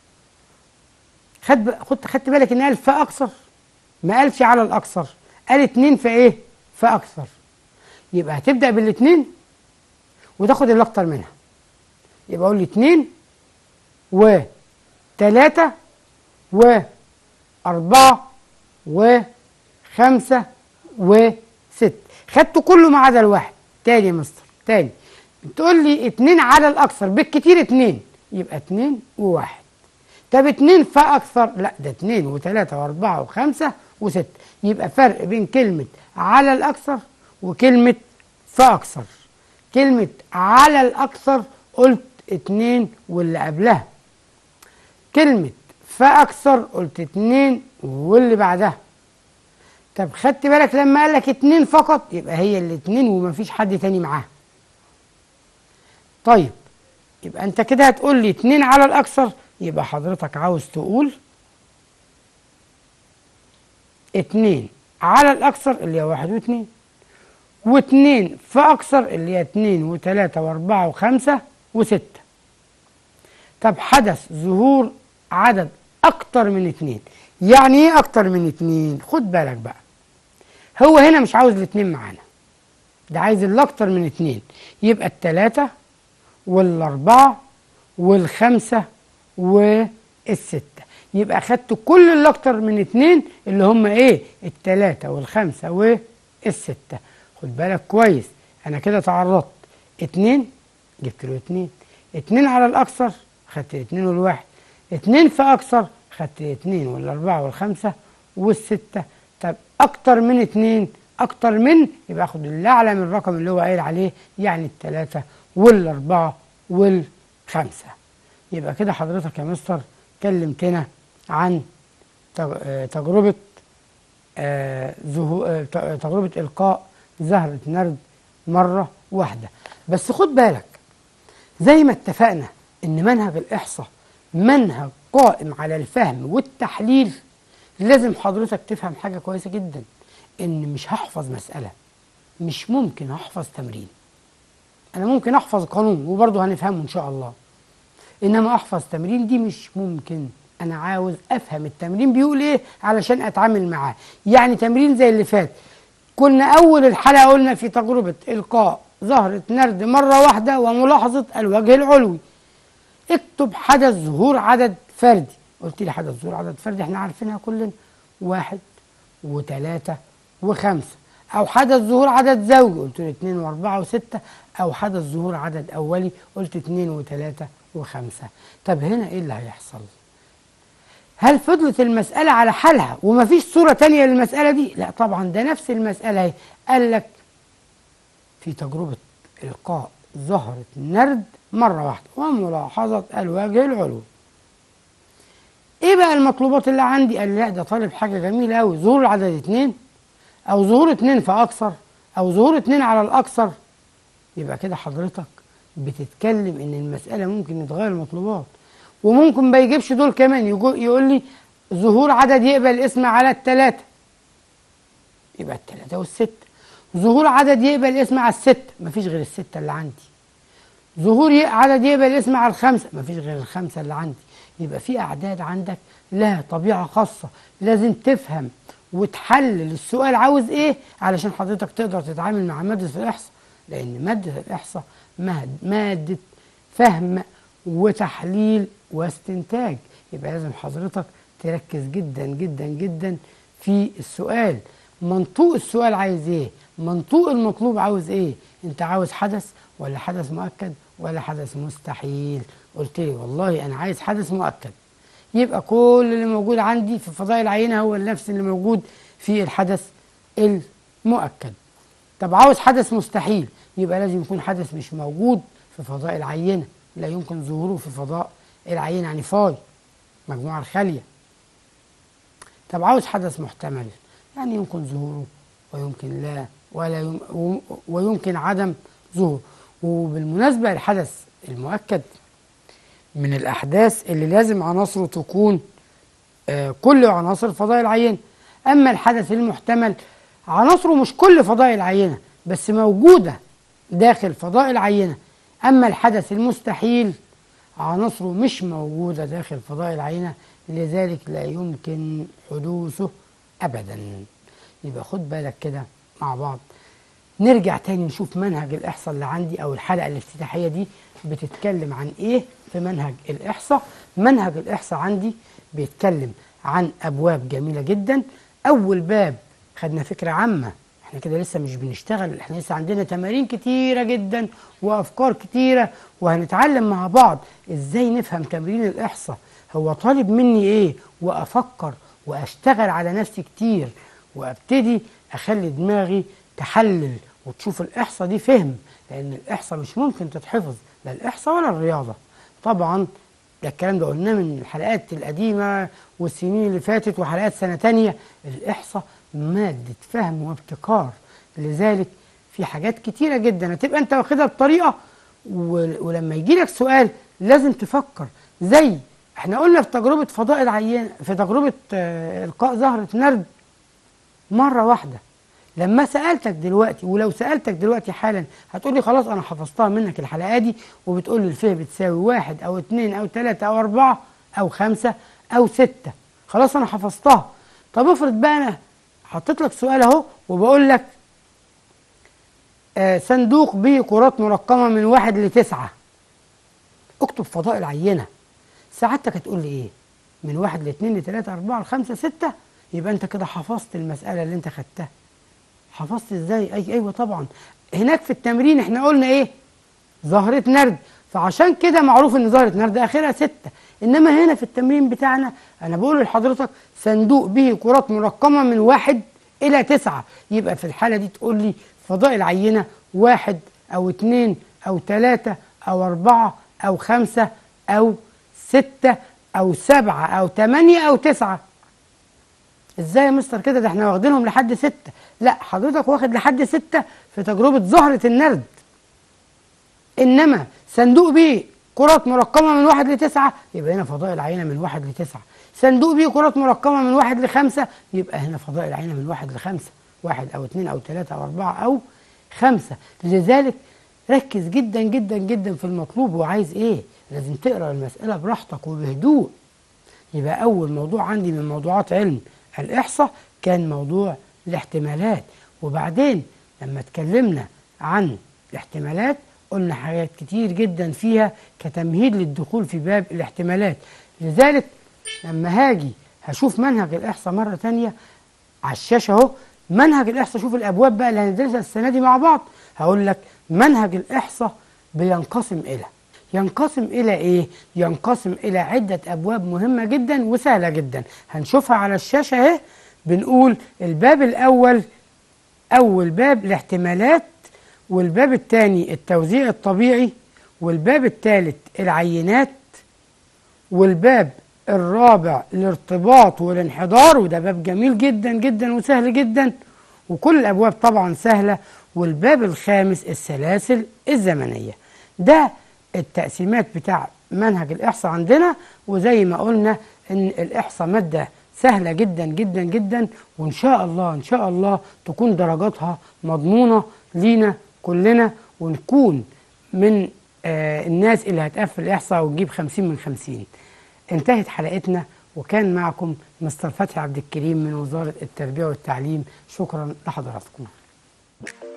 خد خد خدت بالك ان قال فأكثر ما قالش على الأكثر قال اتنين فايه فأكثر يبقى هتبدأ بالاتنين وتاخد اللي أكتر منها يبقى أقول لي اتنين وتلاتة وأربعة وخمسة وست خدت كله ما عدا الواحد تاني يا مستر تاني تقول لي اتنين على الأكثر بالكتير اتنين يبقى اتنين وواحد طب اتنين فأكثر لا ده اتنين وتلاتة وأربعة وخمسة وستة يبقى فرق بين كلمة على الأكثر وكلمة فأكثر كلمة على الأكثر قلت اتنين واللي قبلها كلمة فأكثر قلت اتنين واللي بعدها طب خدت بالك لما قال لك اتنين فقط يبقى هي الاتنين ومفيش حد تاني معاها طيب يبقى انت كده هتقول لي اتنين على الأكثر يبقى حضرتك عاوز تقول اتنين على الأكثر اللي هي واحد واتنين واتنين فأكثر اللي هي اتنين وتلاتة وأربعة وخمسة وستة طب حدث ظهور عدد أكتر من اتنين يعني إيه أكتر من اتنين؟ خد بالك بقى هو هنا مش عاوز الاتنين معانا ده عايز الأكتر من اتنين يبقى التلاتة والأربعة والخمسة والستة يبقى أخدت كل اللي أكتر من اتنين اللي هم إيه؟ التلاتة والخمسة والستة خد بالك كويس أنا كده تعرضت اتنين جبت له اتنين اتنين على الأكثر خدت الاتنين والواحد اتنين فأكثر خدت الاتنين والأربعة والخمسة والستة طب أكتر من اتنين أكتر من يبقى أخد الأعلى من الرقم اللي هو قايل عليه يعني التلاتة والأربعة والخمسة يبقى كده حضرتك يا مستر كلمتنا عن تجربة آه زهو تجربة إلقاء زهرة نرد مرة واحدة بس خد بالك زي ما اتفقنا ان منهج الاحصاء منهج قائم على الفهم والتحليل لازم حضرتك تفهم حاجه كويسه جدا ان مش هحفظ مساله مش ممكن احفظ تمرين انا ممكن احفظ قانون وبرضه هنفهمه ان شاء الله انما احفظ تمرين دي مش ممكن انا عاوز افهم التمرين بيقول ايه علشان اتعامل معاه يعني تمرين زي اللي فات كنا اول الحلقه قلنا في تجربه القاء زهرة نرد مرة واحدة وملاحظة الوجه العلوي اكتب حدث ظهور عدد فردي قلت لي حدث ظهور عدد فردي احنا عارفينها كلنا واحد وثلاثة وخمسة أو حدث ظهور عدد زوجي قلت له اتنين وأربعة وستة أو حدث ظهور عدد أولي قلت اتنين وثلاثة وخمسة طب هنا إيه اللي هيحصل؟ هل فضلت المسألة على حالها ومفيش صورة تانية للمسألة دي؟ لا طبعا ده نفس المسألة اهي قال لك في تجربة إلقاء زهرة نرد مرة واحدة وملاحظة الوجه العلوي ايه بقى المطلوبات اللي عندي قال لا ده طالب حاجة جميلة أوي ظهور العدد اتنين أو ظهور اتنين فأكثر أو ظهور اتنين على الأكثر يبقى كده حضرتك بتتكلم إن المسألة ممكن يتغير المطلوبات وممكن ما يجيبش دول كمان يقول لي ظهور عدد يقبل اسم على التلاتة يبقى التلاتة والستة ظهور عدد يقبل اسم على الستة مفيش غير الستة اللي عندي ظهور عدد يقبل اسم على الخمسة مفيش غير الخمسة اللي عندي يبقى في أعداد عندك لها طبيعة خاصة لازم تفهم وتحلل السؤال عاوز ايه علشان حضرتك تقدر تتعامل مع مادة الإحصاء لأن مادة الإحصاء مادة فهم وتحليل واستنتاج يبقى لازم حضرتك تركز جدا جدا جدا في السؤال منطوق السؤال عايز ايه منطوق المطلوب عاوز ايه انت عاوز حدث ولا حدث مؤكد ولا حدث مستحيل قلت لي والله انا عايز حدث مؤكد يبقى كل اللي موجود عندي في فضاء العينه هو نفس اللي موجود في الحدث المؤكد طب عاوز حدث مستحيل يبقى لازم يكون حدث مش موجود في فضاء العينه لا يمكن ظهوره في فضاء العينه يعني فاي مجموعه الخاليه طب عاوز حدث محتمل يعني يمكن ظهوره ويمكن لا ولا يم ويمكن عدم ظهوره وبالمناسبة الحدث المؤكد من الأحداث اللي لازم عناصره تكون آه كل عناصر فضاء العينة أما الحدث المحتمل عناصره مش كل فضاء العينة بس موجودة داخل فضاء العينة أما الحدث المستحيل عناصره مش موجودة داخل فضاء العينة لذلك لا يمكن حدوثه أبدا يبقى خد بالك كده مع بعض نرجع تاني نشوف منهج الإحصاء اللي عندي أو الحلقة الافتتاحية دي بتتكلم عن إيه في منهج الإحصاء منهج الإحصاء عندي بيتكلم عن أبواب جميلة جدا أول باب خدنا فكرة عامة احنا كده لسه مش بنشتغل احنا لسه عندنا تمارين كتيرة جدا وأفكار كتيرة وهنتعلم مع بعض ازاي نفهم تمرين الإحصاء هو طالب مني ايه وأفكر وأشتغل على نفسي كتير وأبتدي أخلي دماغي تحلل وتشوف الإحصاء دي فهم لأن الإحصاء مش ممكن تتحفظ لا الإحصاء ولا الرياضة طبعا ده الكلام ده قلناه من الحلقات القديمة والسنين اللي فاتت وحلقات سنة تانية الإحصاء مادة فهم وابتكار لذلك في حاجات كتيرة جدا هتبقى أنت واخدها بطريقة ولما يجي لك سؤال لازم تفكر زي احنا قلنا في تجربة فضاء العيان في تجربة إلقاء زهرة نرد مرة واحدة لما سألتك دلوقتي ولو سألتك دلوقتي حالا هتقولي خلاص أنا حفظتها منك الحلقة دي وبتقول لي الفيه بتساوي واحد أو اتنين أو تلاتة أو أربعة أو خمسة أو ستة خلاص أنا حفظتها طب افرض بقى أنا حطيت لك سؤال أهو وبقول لك آه صندوق به كرات مرقمة من واحد لتسعة اكتب فضاء العينة سعادتك هتقول لي إيه؟ من واحد لاثنين لثلاثة أربعة لخمسة ستة يبقى أنت كده حفظت المسألة اللي أنت خدتها حفظت ازاي أي ايوه طبعا هناك في التمرين احنا قلنا ايه ظاهرة نرد فعشان كده معروف ان ظاهرة نرد اخرها ستة انما هنا في التمرين بتاعنا انا بقول لحضرتك صندوق به كرات مرقمة من واحد الى تسعة يبقى في الحالة دي تقول لي فضاء العينة واحد او اتنين او تلاتة او اربعة او خمسة او ستة او سبعة او تمانية او تسعة ازاي يا مستر كده ده احنا واخدينهم لحد ستة لا حضرتك واخد لحد ستة في تجربة زهرة النرد انما صندوق بيه كرات مرقمة من واحد لتسعة يبقى هنا فضاء العينة من واحد لتسعة صندوق بيه كرات مرقمة من واحد لخمسة يبقى هنا فضاء العينة من واحد لخمسة واحد او اتنين او تلاتة او اربعة او خمسة لذلك ركز جدا جدا جدا في المطلوب وعايز ايه لازم تقرا المسألة براحتك وبهدوء يبقى اول موضوع عندي من موضوعات علم الإحصاء كان موضوع الاحتمالات وبعدين لما اتكلمنا عن الاحتمالات قلنا حاجات كتير جدا فيها كتمهيد للدخول في باب الاحتمالات لذلك لما هاجي هشوف منهج الإحصاء مرة تانية على الشاشة اهو منهج الإحصاء شوف الأبواب بقى اللي هندرسها السنة دي مع بعض هقول لك منهج الإحصاء بينقسم إلى ينقسم إلى إيه؟ ينقسم إلى عدة أبواب مهمة جدا وسهلة جدا هنشوفها على الشاشة أهي بنقول الباب الأول أول باب الاحتمالات والباب الثاني التوزيع الطبيعي والباب الثالث العينات والباب الرابع الارتباط والانحدار وده باب جميل جدا جدا وسهل جدا وكل الأبواب طبعا سهلة والباب الخامس السلاسل الزمنية ده التقسيمات بتاع منهج الإحصاء عندنا وزي ما قلنا إن الإحصاء مادة سهلة جدا جدا جدا وإن شاء الله إن شاء الله تكون درجاتها مضمونة لينا كلنا ونكون من آه الناس اللي هتقفل الإحصاء وتجيب خمسين من خمسين انتهت حلقتنا وكان معكم مستر فتحي عبد الكريم من وزارة التربية والتعليم شكرا لحضراتكم